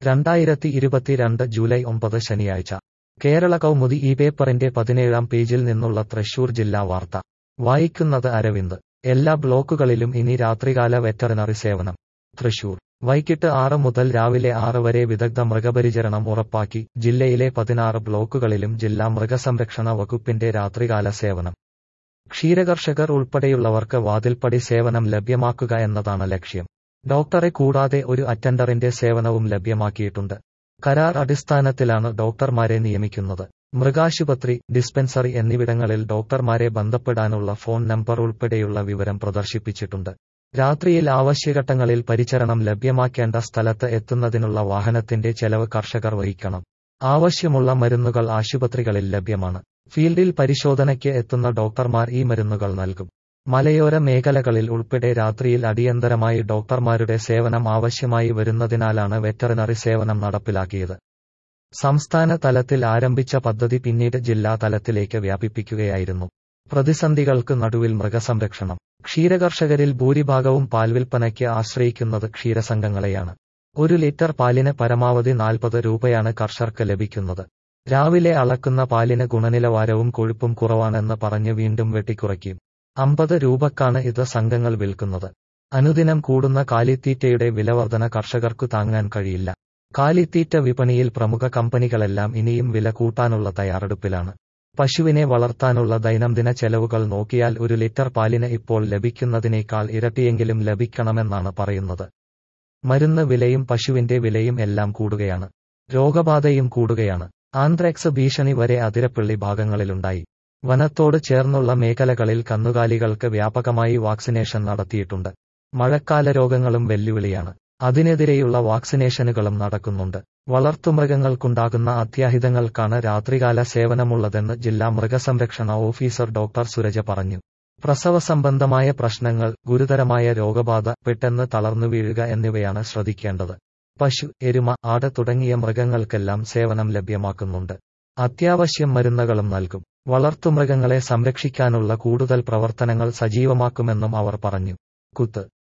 രണ്ടായിരത്തി ഇരുപത്തിരണ്ട് ജൂലൈ ഒമ്പത് ശനിയാഴ്ച കേരള കൗമുദി ഈ പേപ്പറിന്റെ പതിനേഴാം പേജിൽ നിന്നുള്ള തൃശൂർ ജില്ലാ വാർത്ത വായിക്കുന്നത് അരവിന്ദ് എല്ലാ ബ്ലോക്കുകളിലും ഇനി രാത്രികാല വെറ്ററിനറി സേവനം തൃശൂർ വൈകിട്ട് ആറ് മുതൽ രാവിലെ ആറ് വരെ വിദഗ്ധ മൃഗപരിചരണം ഉറപ്പാക്കി ജില്ലയിലെ പതിനാറ് ബ്ലോക്കുകളിലും ജില്ലാ മൃഗസംരക്ഷണ വകുപ്പിന്റെ രാത്രികാല സേവനം ക്ഷീരകർഷകർ ഉൾപ്പെടെയുള്ളവർക്ക് വാതിൽപ്പടി സേവനം ലഭ്യമാക്കുക എന്നതാണ് ലക്ഷ്യം ഡോക്ടറെ കൂടാതെ ഒരു അറ്റൻഡറിന്റെ സേവനവും ലഭ്യമാക്കിയിട്ടുണ്ട് കരാർ അടിസ്ഥാനത്തിലാണ് ഡോക്ടർമാരെ നിയമിക്കുന്നത് മൃഗാശുപത്രി ഡിസ്പെൻസറി എന്നിവിടങ്ങളിൽ ഡോക്ടർമാരെ ബന്ധപ്പെടാനുള്ള ഫോൺ നമ്പർ ഉൾപ്പെടെയുള്ള വിവരം പ്രദർശിപ്പിച്ചിട്ടുണ്ട് രാത്രിയിൽ ആവശ്യഘട്ടങ്ങളിൽ പരിചരണം ലഭ്യമാക്കേണ്ട സ്ഥലത്ത് എത്തുന്നതിനുള്ള വാഹനത്തിന്റെ ചെലവ് കർഷകർ വഹിക്കണം ആവശ്യമുള്ള മരുന്നുകൾ ആശുപത്രികളിൽ ലഭ്യമാണ് ഫീൽഡിൽ പരിശോധനയ്ക്ക് എത്തുന്ന ഡോക്ടർമാർ ഈ മരുന്നുകൾ നൽകും മലയോര മേഖലകളിൽ ഉൾപ്പെടെ രാത്രിയിൽ അടിയന്തരമായി ഡോക്ടർമാരുടെ സേവനം ആവശ്യമായി വരുന്നതിനാലാണ് വെറ്ററിനറി സേവനം നടപ്പിലാക്കിയത് സംസ്ഥാന തലത്തിൽ ആരംഭിച്ച പദ്ധതി പിന്നീട് ജില്ലാ തലത്തിലേക്ക് വ്യാപിപ്പിക്കുകയായിരുന്നു പ്രതിസന്ധികൾക്ക് നടുവിൽ മൃഗസംരക്ഷണം ക്ഷീരകർഷകരിൽ ഭൂരിഭാഗവും പാൽവിൽപ്പനയ്ക്ക് ആശ്രയിക്കുന്നത് ക്ഷീരസംഘങ്ങളെയാണ് ഒരു ലിറ്റർ പാലിന് പരമാവധി നാൽപ്പത് രൂപയാണ് കർഷകർക്ക് ലഭിക്കുന്നത് രാവിലെ അളക്കുന്ന പാലിന് ഗുണനിലവാരവും കൊഴുപ്പും കുറവാണെന്ന് പറഞ്ഞ് വീണ്ടും വെട്ടിക്കുറയ്ക്കും അമ്പത് രൂപക്കാണ് ഇത് സംഘങ്ങൾ വിൽക്കുന്നത് അനുദിനം കൂടുന്ന കാലിത്തീറ്റയുടെ വിലവർധന കർഷകർക്കു താങ്ങാൻ കഴിയില്ല കാലിത്തീറ്റ വിപണിയിൽ പ്രമുഖ കമ്പനികളെല്ലാം ഇനിയും വില കൂട്ടാനുള്ള തയ്യാറെടുപ്പിലാണ് പശുവിനെ വളർത്താനുള്ള ദൈനംദിന ചെലവുകൾ നോക്കിയാൽ ഒരു ലിറ്റർ പാലിന് ഇപ്പോൾ ലഭിക്കുന്നതിനേക്കാൾ ഇരട്ടിയെങ്കിലും ലഭിക്കണമെന്നാണ് പറയുന്നത് മരുന്ന് വിലയും പശുവിന്റെ വിലയും എല്ലാം കൂടുകയാണ് രോഗബാധയും കൂടുകയാണ് ആന്ത്രാക്സ് ഭീഷണി വരെ അതിരപ്പള്ളി ഭാഗങ്ങളിലുണ്ടായി വനത്തോട് ചേർന്നുള്ള മേഖലകളിൽ കന്നുകാലികൾക്ക് വ്യാപകമായി വാക്സിനേഷൻ നടത്തിയിട്ടുണ്ട് മഴക്കാല രോഗങ്ങളും വെല്ലുവിളിയാണ് അതിനെതിരെയുള്ള വാക്സിനേഷനുകളും നടക്കുന്നുണ്ട് വളർത്തുമൃഗങ്ങൾക്കുണ്ടാകുന്ന അത്യാഹിതങ്ങൾക്കാണ് രാത്രികാല സേവനമുള്ളതെന്ന് ജില്ലാ മൃഗസംരക്ഷണ ഓഫീസർ ഡോക്ടർ സുരജ പറഞ്ഞു പ്രസവ സംബന്ധമായ പ്രശ്നങ്ങൾ ഗുരുതരമായ രോഗബാധ പെട്ടെന്ന് തളർന്നു വീഴുക എന്നിവയാണ് ശ്രദ്ധിക്കേണ്ടത് പശു എരുമ ആട് തുടങ്ങിയ മൃഗങ്ങൾക്കെല്ലാം സേവനം ലഭ്യമാക്കുന്നുണ്ട് അത്യാവശ്യം മരുന്നുകളും നൽകും വളർത്തുമൃഗങ്ങളെ സംരക്ഷിക്കാനുള്ള കൂടുതൽ പ്രവർത്തനങ്ങൾ സജീവമാക്കുമെന്നും അവർ പറഞ്ഞു കുത്ത്